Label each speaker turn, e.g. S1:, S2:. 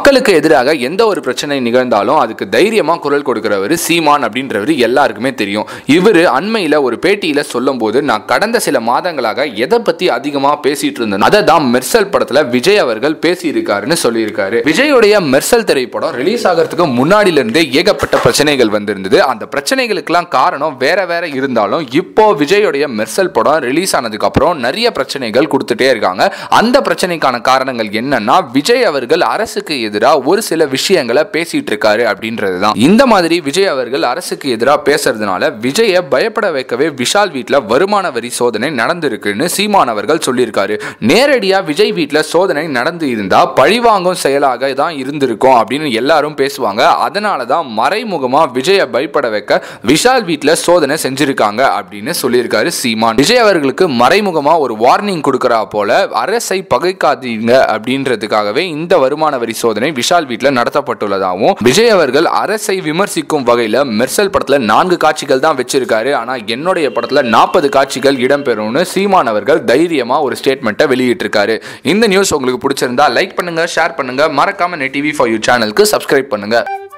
S1: மக்களுக்கு எதிராக எந்த ஒரு பிரச்சனை நிகழ்ந்தாலும் அதுக்கு தைரியமா குரல் கொடுக்கிறவர் சீமான் அப்படின்றவர் எல்லாருக்குமே தெரியும் இவர் அண்மையில ஒரு பேட்டியில சொல்லும்போது நான் கடந்த சில மாதங்களாக எதை பத்தி அதிகமா பேசிட்டு இருந்தேன் அதை தான் மெர்சல் படத்துல விஜய் அவர்கள் பேசியிருக்காருன்னு சொல்லியிருக்காரு விஜயோடைய மெர்சல் திரைப்படம் ரிலீஸ் ஆகிறதுக்கு முன்னாடில இருந்தே ஏகப்பட்ட பிரச்சனைகள் வந்திருந்தது அந்த பிரச்சனைகளுக்கெல்லாம் காரணம் வேற வேற இருந்தாலும் இப்போ விஜயோடைய மெர்சல் படம் ரிலீஸ் ஆனதுக்கு அப்புறம் நிறைய பிரச்சனைகள் கொடுத்துட்டே இருக்காங்க அந்த பிரச்சனைக்கான காரணங்கள் என்னன்னா விஜய் அவர்கள் அரசுக்கு எதிராக ஒரு சில விஷயங்களை பேசிட்டு இருக்காரு அப்படின்றது தான் இந்த மாதிரி விஜய் அவர்கள் அரசுக்கு எதிராக பேசுறதுனால விஜயை பயப்பட வைக்கவே விஷால் வீட்டில் வருமான வரி சோதனை நடந்திருக்குன்னு சீமான் அவர்கள் சொல்லியிருக்காரு நேரடியா விஜய் வீட்டில் சோதனை நடந்து இருந்தா பழிவாங்கும் செயலாக தான் இருந்திருக்கும் அப்படின்னு எல்லாரும் பேசுவாங்க அதனால தான் மறைமுகமா விஜயை பயப்பட வைக்க விஷால் வீட்டில் சோதனை செஞ்சிருக்காங்க அப்படின்னு சொல்லியிருக்காரு சீமான் விஜய் அவர்களுக்கு மறைமுகமா ஒரு வார்னிங் கொடுக்கறா போல அரசை பகைக்காதீங்க அப்படின்றதுக்காகவே இந்த வருமான வரி சோதனை விஷால் வீட்டில் நடத்தப்பட்டுள்ளதாகவும் விஜய் அவர்கள் அரசை விமர்சிக்கும் வகையில மெர்சல் படத்துல நான்கு காட்சிகள் தான் வச்சிருக்காரு ஆனா என்னுடைய படத்துல நாற்பது காட்சிகள் இடம்பெறும்னு சீமான் அவர்கள் தைரியமா ஒரு ஸ்டேட்மெண்ட்டை வெளியிட்டிருக்காரு இந்த நியூஸ் உங்களுக்கு பிடிச்சிருந்தா லைக் பண்ணுங்க ஷேர் பண்ணுங்க மறக்காம நெட் டிவி ஃபார் யூ சேனலுக்கு சப்ஸ்கிரைப் பண்ணுங்க